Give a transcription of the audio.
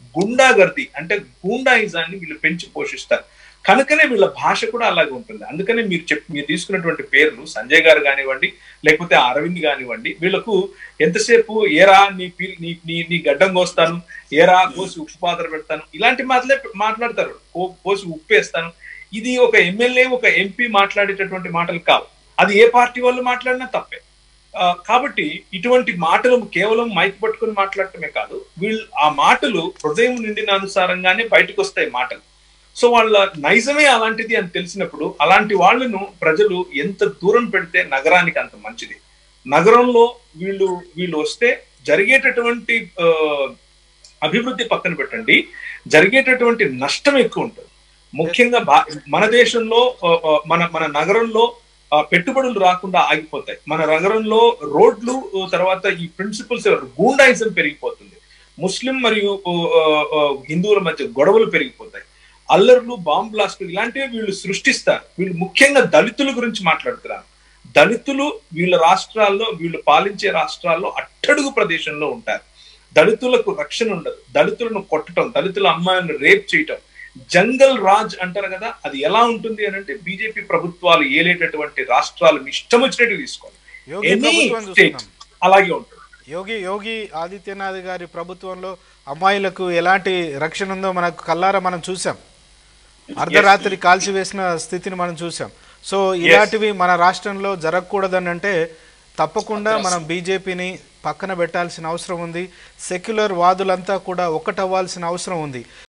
గుండాగర్ది అంటే గూండాయిజాన్ని వీళ్ళు పెంచి పోషిస్తారు కనుకనే వీళ్ళ భాష కూడా అలాగే ఉంటుంది అందుకనే మీరు చెప్ మీరు తీసుకున్నటువంటి పేర్లు సంజయ్ గారు కానివ్వండి లేకపోతే అరవింద్ కానివ్వండి వీళ్ళకు ఎంతసేపు ఏరా నీ పీ- నీ నీ నీ గడ్డం కోస్తాను ఏరా కోసి ఉప్పు పాత్ర పెడతాను ఇలాంటి మాటలే మాట్లాడతారు కో- కోసి ఉప్పు వేస్తాను ఇది ఒక ఎమ్మెల్యే ఒక ఎంపీ మాట్లాడేటటువంటి మాటలు కావు అది ఏ పార్టీ వాళ్ళు మాట్లాడినా తప్పే ఆ, కాబట్టి ఇటువంటి మాటలు కేవలం మైక్ పట్టుకొని మాట్లాడటమే కాదు వీళ్ళు ఆ మాటలు హృదయం నిండిన అనుసారంగానే బయటకు వస్తాయి మాటలు సో వాళ్ళ నైజమే అలాంటిది అని తెలిసినప్పుడు అలాంటి వాళ్ళను ప్రజలు ఎంత దూరం పెడితే నగరానికి అంత మంచిది నగరంలో వీళ్ళు వీళ్ళు వస్తే జరిగేటటువంటి ఆ, అభివృద్ధి పక్కన పెట్టండి జరిగేటటువంటి నష్టం ఎక్కువ ఉంటుంది ముఖ్యంగా భా- మన దేశంలో ఆ, ఆ, మన మన నగరంలో ఆ, పెట్టుబడులు రాకుండా ఆగిపోతాయి మన నగరంలో రోడ్లు ఆ, తర్వాత ఈ ప్రిన్సిపల్స్ గూండాయిజం పెరిగిపోతుంది ముస్లిం మరియు ఆ, ఆ, హిందువుల మధ్య గొడవలు పెరిగిపోతాయి అల్లర్లు బాంబ్ బ్లాస్ట్లు ఇలాంటివి వీళ్ళు సృష్టిస్తారు వీళ్ళు ముఖ్యంగా దళితుల గురించి మాట్లాడుతున్నారు దళితులు వీళ్ళ రాష్ట్రాల్లో వీళ్ళు పాలించే రాష్ట్రాల్లో అట్టడుగు ప్రదేశంలో ఉంటారు దళితులకు రక్షణ ఉండదు దళితులను కొట్టడం దళితుల అమ్మాయిలను రేప్ చేయటం జంగల్ రాజ్ అంటారు కదా అది ఎలా ఉంటుంది అని అంటే బీజేపీ ప్రభుత్వాలు ఏలేటటువంటి రాష్ట్రాలు మీ ఇష్టం వచ్చినట్టు తీసుకోండి యోగి ఎనీ ప్రభుత్వం స్టేట్ చూస్తున్నాం అలాగే ఉంటుంది యోగి యోగి ఆదిత్యనాథ్ గారి ప్రభుత్వంలో అమ్మాయిలకు ఎలాంటి రక్షణ ఉందో మనకు కల్లారా మనం చూసాం అర్ధరాత్రి కాల్చివేసిన స్థితిని మనం చూసాం సో ఇలాంటివి మన రాష్ట్రంలో జరగకూడదని అంటే తప్పకుండా మనం బీజేపీని పక్కన పెట్టాల్సిన అవసరం ఉంది సెక్యులర్ వాదులంతా కూడా ఒక్కటవ్వాల్సిన అవసరం ఉంది